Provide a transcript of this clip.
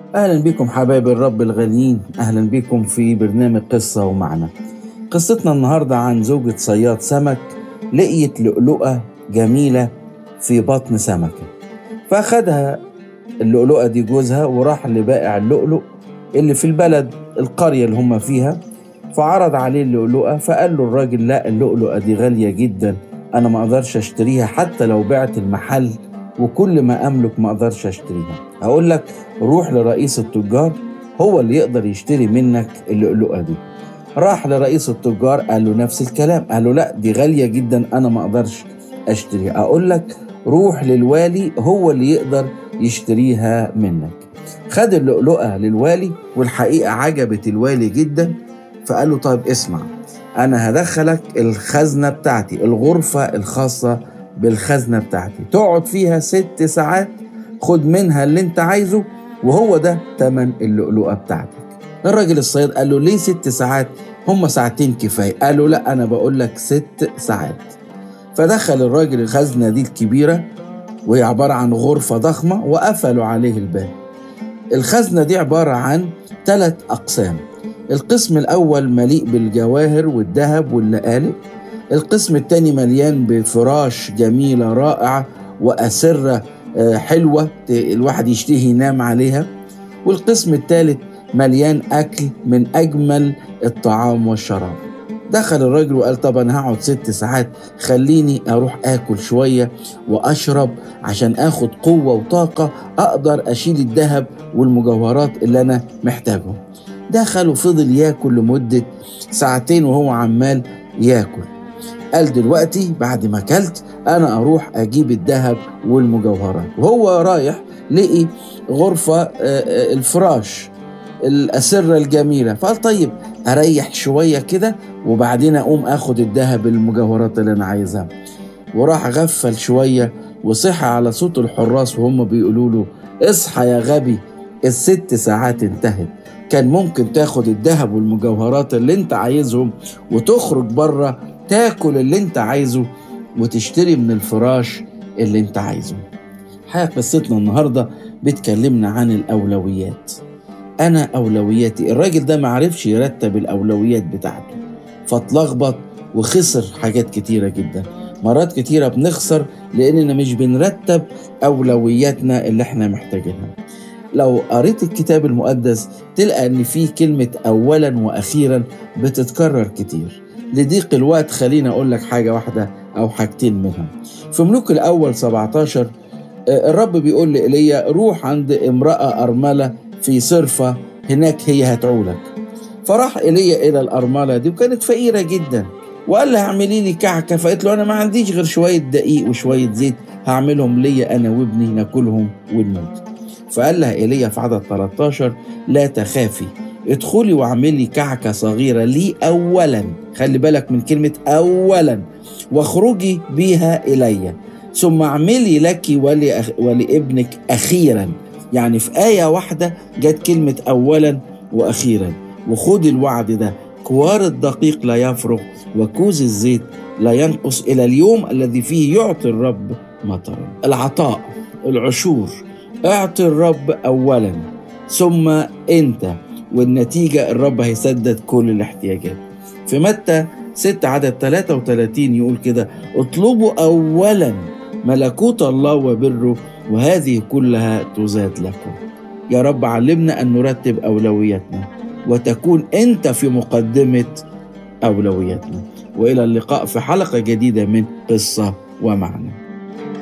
أهلا بكم حبايب الرب الغاليين أهلا بكم في برنامج قصة ومعنى قصتنا النهاردة عن زوجة صياد سمك لقيت لؤلؤة جميلة في بطن سمكة فأخدها اللؤلؤة دي جوزها وراح لبائع اللؤلؤ اللي في البلد القرية اللي هم فيها فعرض عليه اللؤلؤة فقال له الراجل لا اللؤلؤة دي غالية جدا أنا ما أقدرش أشتريها حتى لو بعت المحل وكل ما أملك ما أقدرش أشتريها أقول لك روح لرئيس التجار هو اللي يقدر يشتري منك اللؤلؤة دي راح لرئيس التجار قال له نفس الكلام قال له لا دي غالية جدا أنا ما أقدرش أشتريها أقول لك روح للوالي هو اللي يقدر يشتريها منك خد اللؤلؤة للوالي والحقيقة عجبت الوالي جدا فقال له طيب اسمع أنا هدخلك الخزنة بتاعتي الغرفة الخاصة بالخزنة بتاعتي تقعد فيها ست ساعات خد منها اللي انت عايزه وهو ده تمن اللؤلؤة بتاعتك الراجل الصياد قال له ليه ست ساعات هم ساعتين كفاية قال له لا أنا بقول لك ست ساعات فدخل الراجل الخزنة دي الكبيرة وهي عبارة عن غرفة ضخمة وقفلوا عليه الباب الخزنة دي عبارة عن ثلاث أقسام القسم الأول مليء بالجواهر والذهب واللآلئ القسم الثاني مليان بفراش جميلة رائعة وأسرة حلوة الواحد يشتهي ينام عليها والقسم الثالث مليان أكل من أجمل الطعام والشراب دخل الراجل وقال طب أنا هقعد ست ساعات خليني أروح آكل شوية وأشرب عشان آخد قوة وطاقة أقدر أشيل الذهب والمجوهرات اللي أنا محتاجهم دخل وفضل ياكل لمدة ساعتين وهو عمال ياكل قال دلوقتي بعد ما اكلت انا اروح اجيب الذهب والمجوهرات وهو رايح لقي غرفة الفراش الأسرة الجميلة فقال طيب أريح شوية كده وبعدين أقوم أخد الذهب المجوهرات اللي أنا عايزها وراح غفل شوية وصحى على صوت الحراس وهم بيقولوا له اصحى يا غبي الست ساعات انتهت كان ممكن تاخد الذهب والمجوهرات اللي انت عايزهم وتخرج بره تاكل اللي انت عايزه وتشتري من الفراش اللي انت عايزه حقيقة قصتنا النهاردة بتكلمنا عن الأولويات أنا أولوياتي الراجل ده معرفش يرتب الأولويات بتاعته فاتلخبط وخسر حاجات كتيرة جدا مرات كتيرة بنخسر لأننا مش بنرتب أولوياتنا اللي احنا محتاجينها لو قريت الكتاب المقدس تلقى ان في كلمة اولا واخيرا بتتكرر كتير لضيق الوقت خليني اقول لك حاجة واحدة او حاجتين منهم في ملوك الاول 17 الرب بيقول لإيليا روح عند امرأة أرملة في صرفة هناك هي هتعولك فراح إيليا إلى الأرملة دي وكانت فقيرة جدا وقال لها اعملي لي كعكة فقالت له أنا ما عنديش غير شوية دقيق وشوية زيت هعملهم ليا أنا وابني ناكلهم ونموت فقال لها ايليا في عدد 13 لا تخافي ادخلي واعملي كعكة صغيرة لي أولا خلي بالك من كلمة أولا واخرجي بيها إلي ثم اعملي لك ولأخ... ولابنك أخيرا يعني في آية واحدة جت كلمة أولا وأخيرا وخد الوعد ده كوار الدقيق لا يفرغ وكوز الزيت لا ينقص إلى اليوم الذي فيه يعطي الرب مطرا العطاء العشور اعطي الرب اولا ثم انت والنتيجة الرب هيسدد كل الاحتياجات في متى 6 عدد 33 يقول كده اطلبوا اولا ملكوت الله وبره وهذه كلها تزاد لكم يا رب علمنا ان نرتب اولوياتنا وتكون انت في مقدمة اولوياتنا والى اللقاء في حلقة جديدة من قصة ومعنى